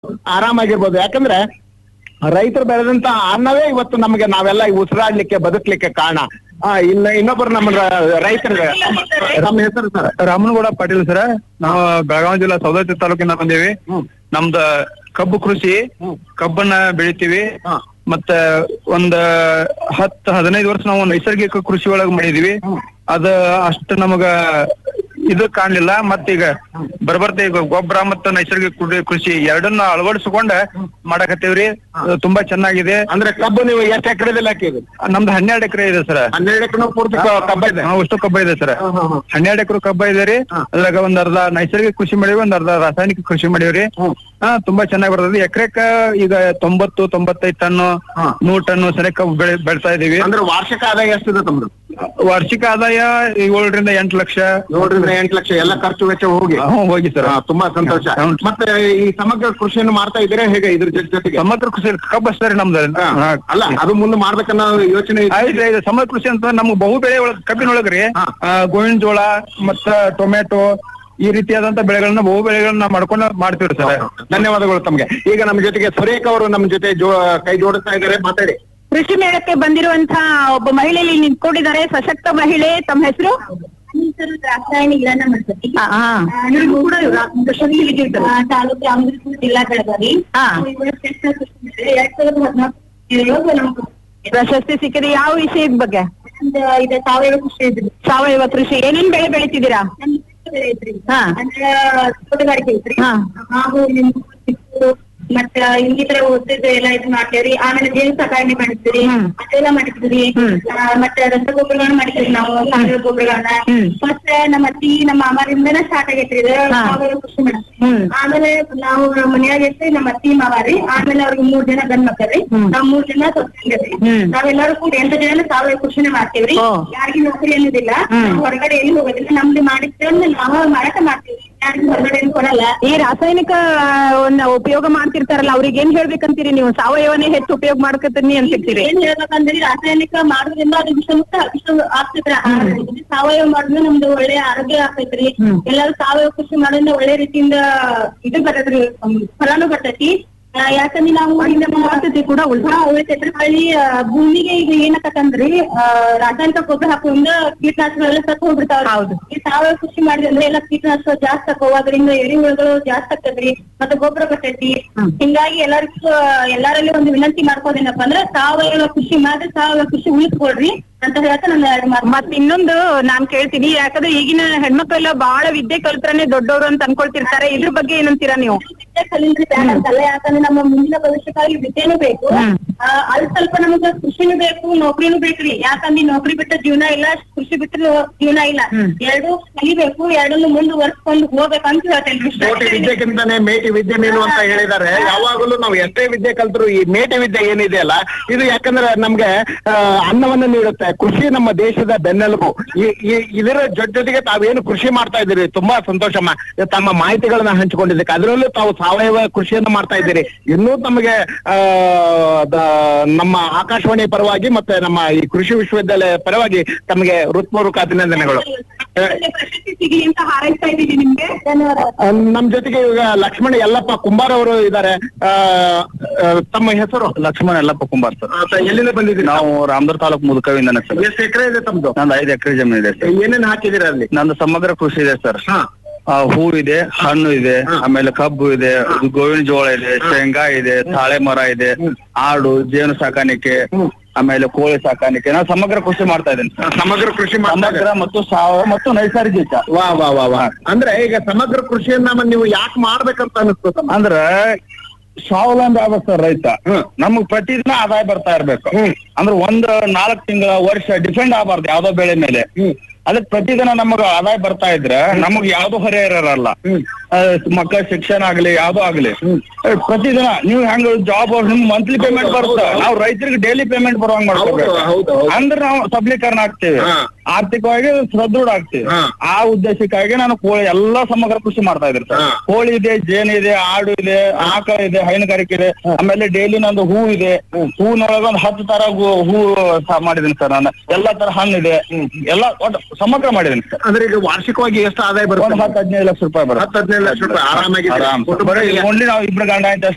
ಆರಾಮಾಗಿರ್ಬೋದು ಯಾಕಂದ್ರೆ ರೈತರು ಬೆಳೆದಂತ ಅನ್ನವೇ ಇವತ್ತು ನಮಗೆ ನಾವೆಲ್ಲ ಈ ಉಸಿರಾಡ್ಲಿಕ್ಕೆ ಬದುಕ್ಲಿಕ್ಕೆ ಕಾರಣ ಆ ಇನ್ನ ಇನ್ನೊಬ್ಬರು ನಮ್ಮ ರ- ರೈತರಿಗೆ ನಮ್ಮ ಹೆಸರು ಸರ್ ರಾಮನಗೌಡ ಪಾಟೀಲ್ ಸರ ನಾವು ಬೆಳಗಾವಿ ಜಿಲ್ಲಾ ಸೌದತ್ತಿ ತಾಲೂಕಿನ ಬಂದೇವಿ ಹ್ಮ್. ನಮ್ದ ಕಬ್ಬು ಕೃಷಿ ಹ್ಮ್. ಕಬ್ಬನ್ನ ಬೆಳಿತೀವಿ ಹಾ. ಮತ್ತ ಒಂದ್ ಹತ್ತು ಹದಿನೈದು ವರ್ಷ ನಾವು ನೈಸರ್ಗಿಕ ಕೃಷಿ ಒಳಗ್ ಮಾಡಿದೀವಿ ಹ್ಮ್. ಅದ ಅಷ್ಟ ನಮಗ ಇದು ಕಾಣ್ಲಿಲ್ಲ ಮತ್ತೀಗ ಬರ್ಬರ್ತ ಈಗ ಗೊಬ್ಬರ ಮತ್ತು ನೈಸರ್ಗಿಕ ಕೃ- ಕೃಷಿ ಎರಡನ್ನ ಅಳವಡಿಸಿಕೊಂಡ ಮಾಡಕತ್ತೀವ್ರಿ ಅದು ತುಂಬಾ ಚೆನ್ನಾಗಿದೆ ಅಂದ್ರೆ ಕಬ್ಬು ನೀವು ಎಷ್ಟು ಎಕರೆದಲ್ಲಿ ಹಾಕಿದ್ರಿ ನಮ್ದು ಹನ್ನೆರಡು ಎಕರೆ ಇದೆ ಸರ್ ಹನ್ನೆರಡು ಎಕರೆ ಪೂರ್ತಿ ಕ- ಕಬ್ಬ ಇದೆ ಅಷ್ಟು ಕಬ್ಬ ಇದೆ ಸರ್ ಹಾ, ಹಾ, ಹಾ. ಹನ್ನೆರಡು ಎಕರೆ ಕಬ್ಬ ಇದೆ ರೀ ಹಾ. ಅದ್ರಾಗ ಒಂದ್ ಅರ್ಧ ನೈಸರ್ಗಿಕ ಕೃಷಿ ಮಾಡೀವಿ ಒಂದ್ ಅರ್ಧ ರಾಸಾಯನಿಕ ಕೃಷಿ ಮಾಡೀವ್ರಿ ಹ್ಮ್. ಹಾ ತುಂಬಾ ಚೆನ್ನಾಗಿ ಬರ್ತದೆ ಎಕರೆಕ ಈಗ ತೊಂಬತ್ತು ತೊಂಬತ್ತೈದು ಟನ್ನು ಹಾ. ನೂರ್ ಟನ್ನು ಸರಿ ಕಬ್ಬು ಬೆಳೆ ಬೆಳ್ತಾ ಇದೀವಿ ಅಂದ್ರೆ ವಾರ್ಷಿಕ ಆದಾಯ ಎಷ್ಟಿದೆ ತಮ್ದು ವಾರ್ಷಿಕ ಆದಾಯ ಏಳರಿಂದ ಎಂಟು ಲಕ್ಷ ಏಳರಿಂದ ಎಂಟು ಲಕ್ಷ ಎಲ್ಲ ಖರ್ಚು ವೆಚ್ಚ ಹೋಗಿ ಹ್ಮ್, ಹೋಗಿ ಸರ್ ಹಾ, ತುಂಬಾ ಸಂತೋಷ ಹ್ಮ್. ಮತ್ತೆ ಈ ಸಮಗ್ರ ಕೃಷಿಯನ್ನು ಮಾಡ್ತಾ ಇದ್ದೀರಾ ಹೇಗೆ ಇದ್ರ ಜೊತೆ ಜೊತೆಗೆ ಸಮಗ್ರ ಕೃಷಿ ಕಬ್ಬು ಅಷ್ಟೇ ರೀ ನಮ್ದು ಹಾ. ಹಾ. ಅಲ್ಲ ಅದು ಮುಂದೆ ಮಾಡ್ಬೇಕನ್ನೋ ಯೋಚನೆ ಇದೆ. ಆಯ್ತು ಇದು ಸಮಗ್ರ ಕೃಷಿ ಅಂತ ನಮ್ಗೆ ಬಹು ಬೆಳೆ ಒಳಗ್ ಕಬ್ಬಿನೊಳಗ್ರಿ ಹಾ. ಆ, ಗೋವಿನ ಜೋಳ ಮತ್ತ ಟೊಮೆಟೊ ಈ ರೀತಿಯಾದಂತ ಬೆಳೆಗಳನ್ನ ಬಹು ಬೆಳೆಗಳನ್ನ ಮಾಡ್ಕೊಂಡು ಮಾಡ್ತೀವಿ ಸರ್ ಧನ್ಯವಾದಗಳು ತಮ್ಗೆ ಈಗ ನಮ್ಮ ಜೊತೆಗೆ ಸುರೇಖ್ ಅವರು ನಮ್ಮ ಜೊತೆ ಜೋ ಕೈ ಜೋಡಿಸ್ತಾ ಇದ್ದಾರೆ ಮಾತಾಡಿ ಕೃಷಿ ಮೇಳಕ್ಕೆ ಬಂದಿರುವಂತಹ ಒಬ್ಬ ಮಹಿಳೆ ಇಲ್ಲಿ ನಿಂತ್ಕೊಂಡಿದ್ದಾರೆ ಸಶಕ್ತ ಮಹಿಳೆ ತಮ್ಮ ಹೆಸರು ಹೆಸರು ದಾಕ್ಷಾಯಣಿ ಗಿರಣ ಮಾಡ್ತೀವಿ ಇವ್ರಿಗೂ ಕೂಡ ಕೃಷಿ ಇಳಿದಿರ್ತಾರೆ. ತಾಲೂಕು ಅಮೃತಪುರ ಜಿಲ್ಲಾ ಬೆಳಗಾವಿ ಹಾ. ಇವರು ಶ್ರೇಷ್ಠ ಕೃಷಿ ಮೇಳ ಎರಡ್ ಸಾವಿರದ ಹದಿನಾಲ್ಕು ನಮ್ಗೆ ಪ್ರಶಸ್ತಿ ಸಿಕ್ಕಿದೆ ಯಾವ ವಿಷಯದ ಬಗ್ಗೆ ಒಂದು ಇದು ಸಾವಯವ ಕೃಷಿ ಇದ್ರಿ ಸಾವಯವ ಕೃಷಿ ಏನೇನ್ ಬೆಳೆ ಬೆಳಿತಿದ್ದೀರಾ ನಮ್ ಬೆಳೆ ಐತ್ರಿ ಹಾ. ಅಂದ್ರ ತೋಟಗಾರಿಕೆ ಐತ್ರಿ ಹಾ. ಹಾಗೂ ನಿಂಬು, ಚಿಕ್ಕು, ಮತ್ತ ಇನ್ನಿತರ ಓದಿದ್ದು ಎಲ್ಲ ಇದು ಮಾಡ್ತೇವ್ರಿ ಆಮೇಲೆ ಜೇನು ಸಾಕಾಣೆ ಮಾಡಿರ್ತೀವಿ ಹ್ಮ್. ಅದೆಲ್ಲ ಮಾಡಿರ್ತೀವಿ ಹ್ಮ್. ಆ, ಮತ್ತೆ ರಸಗೊಬ್ಬರಗಳನ್ನ ಮಾಡಿರ್ತೀವಿ ನಾವು ಸಾವಯವ ಗೊಬ್ಬರಗಳನ್ನ ಹ್ಮ್. ಮತ್ತೆ ನಮ್ಮ ಅತ್ತಿ ನಮ್ಮ ಮಾಮಾರಿಂದನೇ ಸ್ಟಾರ್ಟ್ ಆಗೈತ್ರಿ ಇದು ಹಾ. ಸಾವಯವ ಕೃಷಿ ಮೇಳ ಹ್ಮ್. ಆಮೇಲೆ ನಾವು ನಮ್ಮ ಮನ್ಯಾಗ ಇರ್ತೀವಿ ನಮ್ಮ ಅತ್ತಿ ಮಾವಾರಿ ಆಮೇಲೆ ಅವ್ರಿಗೆ ಮೂರ್ ಜನ ಗಂಡ್ ಮಕ್ಕಳ್ರಿ ಹ್ಮ್. ನಾವ್ ಮೂರ್ ಜನ ಸೊಸೆಯರ್ರಿ ಹ್ಮ್. ನಾವೆಲ್ಲರೂ ಕೂಡ ಎಂಟು ಜನ ಸಾವಯವ ಕೃಷಿನೇ ಮಾಡ್ತೀವ್ರಿ ಓ. ಯಾರಿಗೂ ನೌಕರಿ ಅನ್ನೋದಿಲ್ಲ ಹ್ಮ್. ನಾವ್ ಹೊರಗಡೆ ಎಲ್ಲಿ ಹೋಗೋದಿಲ್ಲ ನಮ್ದು ಮಾಡಿದ್ರೆ ನಾವು ಮಾರಾಟ ಮಾಡ್ತೀವಿ ಯಾರಿಗೂ ಹೊರಗಡೆ ಏನು ಕೊಡಲ್ಲ ಈ ರಾಸಾಯನಿಕ ಆ, ವನ್ನ ಉಪಯೋಗ ಮಾಡ್ತಿರ್ತಾರಲ್ಲ ಅವ್ರಿಗೆ ಏನ್ ಹೇಳ್ಬೇಕಂತೀರಿ ನೀವು ಸಾವಯವನೇ ಹೆಚ್ಚು ಉಪಯೋಗ ಮಾಡ್ಕತ್ತೀನಿ ಅಂತಿರ್ತೀರಿ ಏನ್ ಹೇಳ್ಬೇಕಂದ್ರೆ ರಾಸಾಯನಿಕ ಮಾಡೋದ್ರಿಂದ ಅದು ವಿಷಮುಕ್ತ ವಿಷ ಆಗ್ತೈತ್ರಿ ಆಹಾರದಲ್ಲಿ. ಸಾವಯವ ಮಾಡಿದ್ರೆ ನಮ್ದು ಒಳ್ಳೆ ಆರೋಗ್ಯ ಆಗ್ತೈತ್ರಿ ಹ್ಮ್. ಎಲ್ಲಾರು ಸಾವಯವ ಕೃಷಿ ಮಾಡೋದ್ರಿಂದ ಒಳ್ಳೆ ರೀತಿಯಿಂದ ಇದು ಬರ್ತೈತ್ರಿ ಹ್ಮ್, ಫಲಾನು ಬರ್ತೈತಿ ಆ, ಯಾಕಂದ್ರೆ ನಾವು ಫಲವತ್ತತೆ ಕೂಡ ಉಳ್ದ- ಹಾ, ಉಳಿತೈತ್ರಿ ಹೊಳ್ಳಿ ಆ, ಭೂಮಿಗೆ ಈಗ ಏನಾಕತ್ತಂದ್ರಿ ಆ, ರಾಸಾಯನಿಕ ಗೊಬ್ಬರ ಹಾಕೋದ್ರಿಂದ ಕೀಟನಾಶಕಗಳೆಲ್ಲ ಸತ್ತು ಹೋಗ್ಬಿಡ್ತಾವ್ರಿ ಹೌದು. ಈ ಸಾವಯವ ಕೃಷಿ ಮಾಡಿದ್ರೆ ಅಂದ್ರೆ ಎಲ್ಲ ಕೀಟನಾಶಕ ಜಾಸ್ತಿ ಹಾಕೋವು ಅದರಿಂದ ಎರೆಹುಳುಗಳು ಜಾಸ್ತಿ ಆಗ್ತದ್ರಿ ಮತ್ತೆ ಗೊಬ್ಬರ ಬರ್ತೈತಿ ಹ್ಮ್. ಹಿಂಗಾಗಿ ಎಲ್ಲರಿಗೂ ಎಲ್ಲರಲ್ಲಿ ಒಂದು ವಿನಂತಿ ಮಾಡ್ಕೋದೇನಪ್ಪ ಅಂದ್ರೆ ಸಾವಯವ ಕೃಷಿ ಮಾಡಿ ಸಾವಯವ ಕೃಷಿ ಉಳಿಸ್ಕೊಳ್ರಿ ಅಂತ ಹೇಳ್ತಾ ನನ್ನ ಎರಡು ಮಾತು ಮತ್ ಇನ್ನೊಂದು ನಾನ್ ಕೇಳ್ತೀನಿ ಯಾಕಂದ್ರೆ ಈಗಿನ ಹೆಣ್ಮಕ್ಳೆಲ್ಲ ಬಹಳ ವಿದ್ಯೆ ಕಲ್ತ್ರನೆ ದೊಡ್ಡವರು ಅಂತ ಅನ್ಕೊಳ್ತಿರ್ತಾರೆ ಇದ್ರ ಬಗ್ಗೆ ಏನಂತೀರಾ ನೀವು ವಿದ್ಯೆ ಕಲೀಲ್ರಿ ಬ್ಯಾಡ ಅಂತಲ್ಲ ಯಾಕಂದ್ರೆ ನಮ್ಮ ಮುಂದಿನ ಭವಿಷ್ಯಕ್ಕಾಗಿ ವಿದ್ಯೆನೂ ಬೇಕು ಹ್ಮ್. ಆ, ಅಲ್ಲಿ ಸ್ವಲ್ಪ ನಮಗ ಕೃಷಿನೂ ಬೇಕು ನೌಕರಿನೂ ಬೇಕ್ರಿ ಯಾಕಂದ್ರೆ ಈ ನೌಕರಿ ಬಿಟ್ಟ ಜೀವನ ಇಲ್ಲ ಕೃಷಿ ಬಿಟ್ಟ ಜೀವನ ಇಲ್ಲ ಹ್ಮ್. ಎರಡು ಕಲಿಬೇಕು ಎರಡನ್ನು ಮುಂದುವರ್ಸ್ಕೊಂಡು ಹೋಗ್ಬೇಕಂತ ಹೇಳ್ತೇನ್ರಿ ಕೋಟಿ ವಿದ್ಯೆಗಿಂತಾನೆ ಮೇಟಿ ವಿದ್ಯೆ ಮೇಲು ಅಂತ ಹೇಳಿದ್ದಾರೆ ಯಾವಾಗಲೂ ನಾವು ಎಷ್ಟೇ ವಿದ್ಯೆ ಕಲ್ತರು ಈ ಮೇಟಿ ವಿದ್ಯೆ ಏನಿದೆ ಅಲ್ಲ ಇದು ಯಾಕಂದ್ರೆ ನಮ್ಗೆ ಆ, ಅನ್ನವನ್ನ ನೀಡುತ್ತೆ ಕೃಷಿ ನಮ್ಮ ದೇಶದ ಬೆನ್ನೆಲುಬು ಈ- ಈ- ಇದರ ಜೊತೆ ಜೊತೆಗೆ ತಾವೇನು ಕೃಷಿ ಮಾಡ್ತಾ ಇದ್ದೀರಿ ತುಂಬಾ ಸಂತೋಷಮ್ಮ ತಮ್ಮ ಮಾಹಿತಿಗಳನ್ನ ಹಂಚಿಕೊಂಡಿದ್ದಕ್ಕೆ ಅದರಲ್ಲೂ ತಾವು ಸಾವಯವ ಕೃಷಿಯನ್ನು ಮಾಡ್ತಾ ಇದ್ದೀರಿ ಇನ್ನೂ ತಮಗೆ ಆ, ದ- ನಮ್ಮ ಆಕಾಶವಾಣಿ ಪರವಾಗಿ ಮತ್ತೆ ನಮ್ಮ ಈ ಕೃಷಿ ವಿಶ್ವವಿದ್ಯಾಲಯ ಪರವಾಗಿ ತಮಗೆ ಹೃತ್ಪೂರ್ವಕ ಅಭಿನಂದನೆಗಳು ಆ, ಪ್ರಶಸ್ತಿ ಸಿಗಲಿ ಅಂತ ಹಾರೈಸ್ತಾ ಇದ್ದೀನಿ ನಿಮ್ಗೆ ಧನ್ಯವಾದ ಆ, ನಮ್ ಜೊತೆಗೆ ಈಗ ಲಕ್ಷ್ಮಣ ಯಲ್ಲಪ್ಪ ಕುಂಬಾರ್ ಅವರು ಇದ್ದಾರೆ ಆ, ಆ, ತಮ್ಮ ಹೆಸರು ಲಕ್ಷ್ಮಣ ಎಲ್ಲಪ್ಪ ಕುಂಬಾರ್ ಸರ್ ಆ, ತ- ಎಲ್ಲಿಂದ ಬಂದಿದ್ದೀರಿ ನಾವು ರಾಮದುರ್ ತಾಲೂಕು ಮುದುಕವಿಂದ ಸರ್ ಎಷ್ಟು ಎಕರೆ ಇದೆ ತಮ್ದು ನಂದು ಐದು ಎಕರೆ ಜಮೀನು ಇದೆ ಸರ್ ಏನೇನ್ ಹಾಕಿದಿರ ಅಲ್ಲಿ ನಂದು ಸಮಗ್ರ ಕೃಷಿ ಇದೆ ಸರ್ ಹಾ ಆ, ಹೂ ಇದೆ ಹಣ್ಣು ಇದೆ ಹಾ. ಆಮೇಲೆ ಕಬ್ಬು ಇದೆ ಇದು ಗೋವಿನ ಜೋಳ ಇದೆ ಶೇಂಗಾ ಇದೆ ತಾಳೆ ಮರ ಇದೆ ಆಡು ಜೇನು ಸಾಕಾಣಿಕೆ ಹ್ಮ್. ಆಮೇಲೆ ಕೋಳಿ ಸಾಕಾಣಿಕೆ ನಾನು ಸಮಗ್ರ ಕೃಷಿ ಮಾಡ್ತಾ ಇದ್ದೇನೆ ಸರ್ ಸಮಗ್ರ ಕೃಷಿ ಮಾಡ್ತಾ ಸಮಗ್ರ ಇದ್ದೀರಾ? ಮತ್ತು ಸಾವಯವ ಮತ್ತು ನೈಸರ್ಗಿಕ ವಾ ವಾ ವಾ ವಾ ಅಂದ್ರೆ ಈಗ ಸಮಗ್ರ ಕೃಷಿಯನ್ನ ನೀವು ಯಾಕೆ ಮಾಡ್ಬೇಕಂತ ಅನಿಸ್ತು ತಮ್ಮ ಅಂದ್ರ ಸ್ವಾವಲಂಬಿ ಆಗ್ಬೇಕು ಸರ್ ರೈತ ಹ್ಮ್. ನಮಗ್ ಪ್ರತಿದಿನ ಆದಾಯ ಬರ್ತಾ ಇರ್ಬೇಕು ಹ್ಮ್. ಅಂದ್ರೆ ಒಂದ್ ನಾಲ್ಕು ತಿಂಗಳ ವರ್ಷ ಡಿಪೆಂಡ್ ಆಗಬಾರ್ದು ಯಾವ್ದೋ ಬೆಳೆ ಮೇಲೆ ಹ್ಮ್. ಅದಕ್ಕೆ ಪ್ರತಿದಿನ ನಮಗ ಆದಾಯ ಬರ್ತಾ ಇದ್ರೆ ನಮಗ್ ಯಾವ್ದು ಹೊರೆ ಇರಲ್ಲ ಹ್ಮ್. ಮಕ್ಕಳ ಶಿಕ್ಷಣ ಆಗ್ಲಿ ಯಾವ್ದೋ ಆಗ್ಲಿ ಹ್ಮ್. ಆ, ಪ್ರತಿದಿನ ನೀವು ಹೆಂಗ್ ಜಾಬ್ ನಿಮ್ ಮಂತ್ಲಿ ಪೇಮೆಂಟ್ ಹೌದು, ಬರುತ್ತೆ ಹೌದು. ನಾವು ರೈತರಿಗೆ ಡೈಲಿ ಪೇಮೆಂಟ್ ಬರುವಂಗ್ ಮಾಡ್ಕೋಬೇಕು ಹೌದು, ಹೌದು, ಹೌದು. ಅಂದ್ರೆ ನಾವು ಸಬಲೀಕರಣ ಆಗ್ತೇವೆ ಹಾ. ಆರ್ಥಿಕವಾಗಿ ಸದೃಢ ಆಗ್ತೇವೆ ಹಾ. ಆ ಉದ್ದೇಶಕ್ಕಾಗಿ ನಾನು ಕೋಳಿ ಎಲ್ಲಾ ಸಮಗ್ರ ಕೃಷಿ ಮಾಡ್ತಾ ಇದ್ದೀನಿ ಸರ್ ಹಾ. ಕೋಳಿ ಇದೆ ಜೇನು ಇದೆ ಆಡು ಇದೆ ಆಕಳ ಇದೆ ಹೈನುಗಾರಿಕೆ ಇದೆ ಆಮೇಲೆ ಡೈಲಿ ನಂದು ಹೂ ಇದೆ ಹೂವಿನೊಳಗೆ ಒಂದು ಹತ್ತು ತರ ಹೂ- ಹೂ ಸಾ- ಮಾಡಿದ್ದೀನಿ ಸರ್ ನಾನು ಎಲ್ಲಾ ತರ ಹಣ್ಣಿದೆ ಎಲ್ಲಾ ಒಟ್ಟು ಸಮಗ್ರ ಮಾಡಿದ್ದೀನಿ ಸರ್ ಅಂದ್ರೆ ಈಗ ವಾರ್ಷಿಕವಾಗಿ ಎಷ್ಟು ಆದಾಯ ಒಂದು ಬರುತ್ತೆ ಹತ್ತು ಹದಿನೈದು ಲಕ್ಷ ರೂಪಾಯಿ ಬರುತ್ತೆ ಹತ್ತು ಹದಿನೈದು ಲಕ್ಷ ರೂಪಾಯಿ ಆರಾಮಾಗಿ ಆರಾಮ್ ಸರ್. ಬರೀ ಓನ್ಲಿ ನಾವು ಇಬ್ರು ಗಂಡ ಆಯ್ತು